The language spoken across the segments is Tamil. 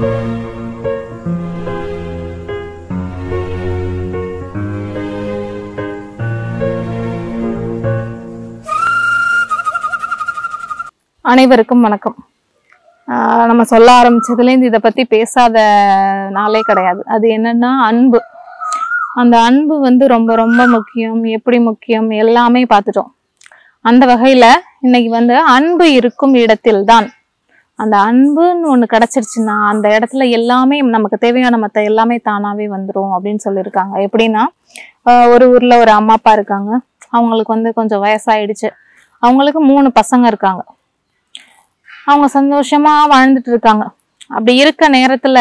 அனைவருக்கும் வணக்கம் ஆஹ் நம்ம சொல்ல ஆரம்பிச்சதுலேருந்து இதை பத்தி பேசாத நாளே கிடையாது அது என்னன்னா அன்பு அந்த அன்பு வந்து ரொம்ப ரொம்ப முக்கியம் எப்படி முக்கியம் எல்லாமே பார்த்துட்டோம் அந்த வகையில இன்னைக்கு வந்து அன்பு இருக்கும் இடத்தில் தான் அந்த அன்புன்னு ஒன்று கிடைச்சிருச்சுன்னா அந்த இடத்துல எல்லாமே நமக்கு தேவையான மற்ற எல்லாமே தானாவே வந்துடும் அப்படின்னு சொல்லியிருக்காங்க எப்படின்னா ஆஹ் ஒரு ஊர்ல ஒரு அம்மா அப்பா இருக்காங்க அவங்களுக்கு வந்து கொஞ்சம் வயசாயிடுச்சு அவங்களுக்கு மூணு பசங்க இருக்காங்க அவங்க சந்தோஷமா வாழ்ந்துட்டு இருக்காங்க அப்படி இருக்க நேரத்துல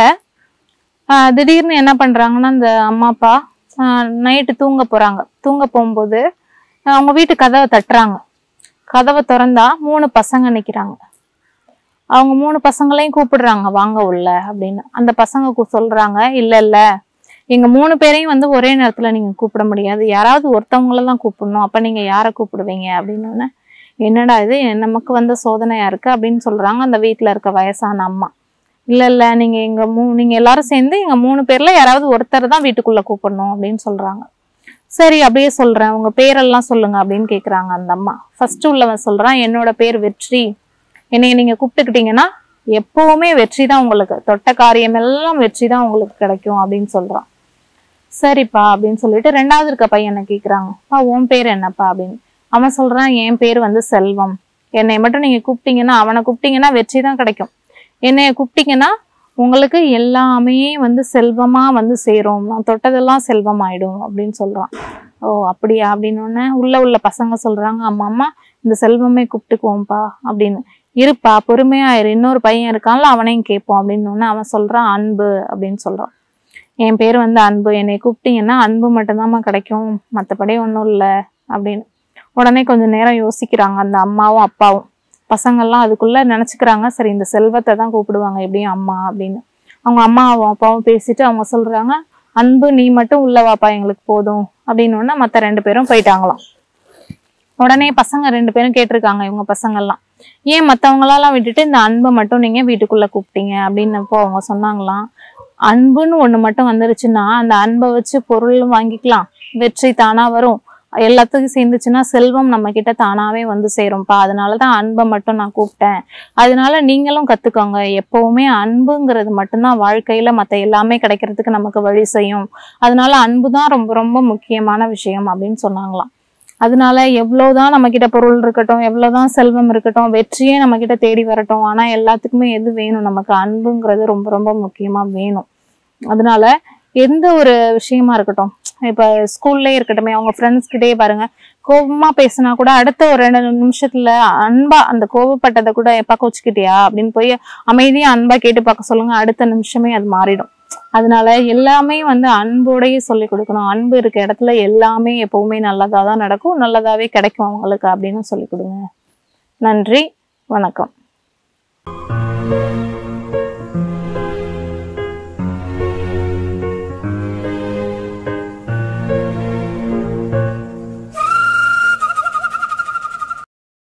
ஆஹ் திடீர்னு என்ன பண்றாங்கன்னா அந்த அம்மா அப்பா நைட்டு தூங்க போறாங்க தூங்க போகும்போது ஆஹ் அவங்க வீட்டு கதவை தட்டுறாங்க கதவை திறந்தா மூணு பசங்க நிக்கிறாங்க அவங்க மூணு பசங்களையும் கூப்பிடுறாங்க வாங்க உள்ள அப்படின்னு அந்த பசங்க கூ- சொல்றாங்க இல்ல இல்ல எங்க மூணு பேரையும் வந்து ஒரே நேரத்துல நீங்க கூப்பிட முடியாது யாராவது ஒருத்தவங்கள தான் கூப்பிடணும் அப்ப நீங்க யாரை கூப்பிடுவீங்க அப்படின்னு உடனே, என்னடா இது நமக்கு வந்த சோதனையா இருக்கு அப்படின்னு சொல்றாங்க அந்த வீட்ல இருக்க வயசான அம்மா இல்ல இல்ல நீங்க எங்க மூ நீங்க எல்லாரும் சேர்ந்து எங்க மூணு பேர்ல யாராவது ஒருத்தர் தான் வீட்டுக்குள்ள கூப்பிடணும் அப்படின்னு சொல்றாங்க சரி அப்படியே சொல்றேன் உங்க பேரெல்லாம் சொல்லுங்க அப்படின்னு கேக்குறாங்க அந்த அம்மா ஃபர்ஸ்ட் உள்ளவன் சொல்றான் என்னோட பேர் வெற்றி என்னைய நீங்க கூப்பிட்டுக்கிட்டீங்கன்னா எப்பவுமே வெற்றி தான் உங்களுக்கு தொட்ட காரியம் எல்லாம் வெற்றி தான் உங்களுக்கு கிடைக்கும் அப்படின்னு சொல்றான் சரிப்பா அப்படின்னு சொல்லிட்டு ரெண்டாவது இருக்க பையனை கேக்குறாங்க பா உன் பேர் என்னப்பா அப்படின்னு அவன் சொல்றான் என் பேர் வந்து செல்வம் என்னை மட்டும் நீங்க கூப்பிட்டீங்கன்னா அவனை கூப்பிட்டீங்கன்னா வெற்றி தான் கிடைக்கும் என்னைய கூப்பிட்டீங்கன்னா உங்களுக்கு எல்லாமே வந்து செல்வமா வந்து சேரும் நான் தொட்டதெல்லாம் செல்வம் ஆயிடும் அப்படின்னு சொல்றான் ஓ அப்படியா அப்படின்னு உடனே உள்ள உள்ள பசங்க சொல்றாங்க அம்மா அம்மா இந்த செல்வமே கூப்பிட்டுக்குவோம்ப்பா அப்படின்னு இருப்பா பொறுமையா இரு இன்னொரு பையன் இருக்கான்ல அவனையும் கேட்போம் அப்படின்னு உடனே அவன் சொல்றான் அன்பு அப்படின்னு சொல்றான் என் பேர் வந்து அன்பு என்னை கூப்பிட்டீங்கன்னா அன்பு மட்டும்தாம்மா கிடைக்கும் மற்றபடி ஒன்றும் இல்லை அப்படின்னு உடனே கொஞ்சம் நேரம் யோசிக்கிறாங்க அந்த அம்மாவும் அப்பாவும் பசங்கள்லாம் அதுக்குள்ள நினச்சிக்கிறாங்க சரி இந்த செல்வத்தை தான் கூப்பிடுவாங்க எப்படியும் அம்மா அப்படின்னு அவங்க அம்மாவும் அப்பாவும் பேசிட்டு அவங்க சொல்றாங்க அன்பு நீ மட்டும் உள்ள வாப்பா எங்களுக்கு போதும் அப்படின்னு உடனே மற்ற ரெண்டு பேரும் போயிட்டாங்களாம் உடனே பசங்க ரெண்டு பேரும் கேட்டிருக்காங்க இவங்க பசங்கள்லாம் ஏன் மற்றவங்களெல்லாம் விட்டுட்டு இந்த அன்பை மட்டும் நீங்க வீட்டுக்குள்ள கூப்பிட்டீங்க அப்படின்னப்போ அவங்க சொன்னாங்களாம் அன்புன்னு ஒண்ணு மட்டும் வந்துருச்சுன்னா அந்த அன்பை வச்சு பொருள் வாங்கிக்கலாம் வெற்றி தானா வரும் எல்லாத்துக்கும் சேர்ந்துச்சுன்னா செல்வம் நம்ம கிட்ட தானாவே வந்து சேரும்ப்பா அதனாலதான் அன்பை மட்டும் நான் கூப்பிட்டேன் அதனால நீங்களும் கத்துக்கோங்க எப்பவுமே அன்புங்கிறது மட்டும்தான் வாழ்க்கையில மத்த எல்லாமே கிடைக்கிறதுக்கு நமக்கு வழி செய்யும் அதனால அன்பு தான் ரொம்ப ரொம்ப முக்கியமான விஷயம் அப்படின்னு சொன்னாங்களாம் அதனால எவ்வளவுதான் நம்ம கிட்ட பொருள் இருக்கட்டும் எவ்வளவுதான் செல்வம் இருக்கட்டும் வெற்றியே நம்ம கிட்ட தேடி வரட்டும் ஆனா எல்லாத்துக்குமே எது வேணும் நமக்கு அன்புங்கிறது ரொம்ப ரொம்ப முக்கியமா வேணும் அதனால எந்த ஒரு விஷயமா இருக்கட்டும் இப்ப ஸ்கூல்லே இருக்கட்டுமே அவங்க ஃப்ரெண்ட்ஸ் கிட்டயே பாருங்க கோபமா பேசினா கூட அடுத்த ஒரு ரெண்டு நிமிஷத்துல அன்பா அந்த கோபப்பட்டதை கூட எப்பா கோச்சுக்கிட்டியா அப்படின்னு போய் அமைதியா அன்பா கேட்டு பார்க்க சொல்லுங்க அடுத்த நிமிஷமே அது மாறிடும் அதனால எல்லாமே வந்து அன்போடயே சொல்லி கொடுக்கணும் அன்பு இருக்க இடத்துல எல்லாமே எப்பவுமே நல்லதா தான் நடக்கும் நல்லதாவே கிடைக்கும் அவங்களுக்கு அப்படின்னு சொல்லி கொடுங்க நன்றி வணக்கம்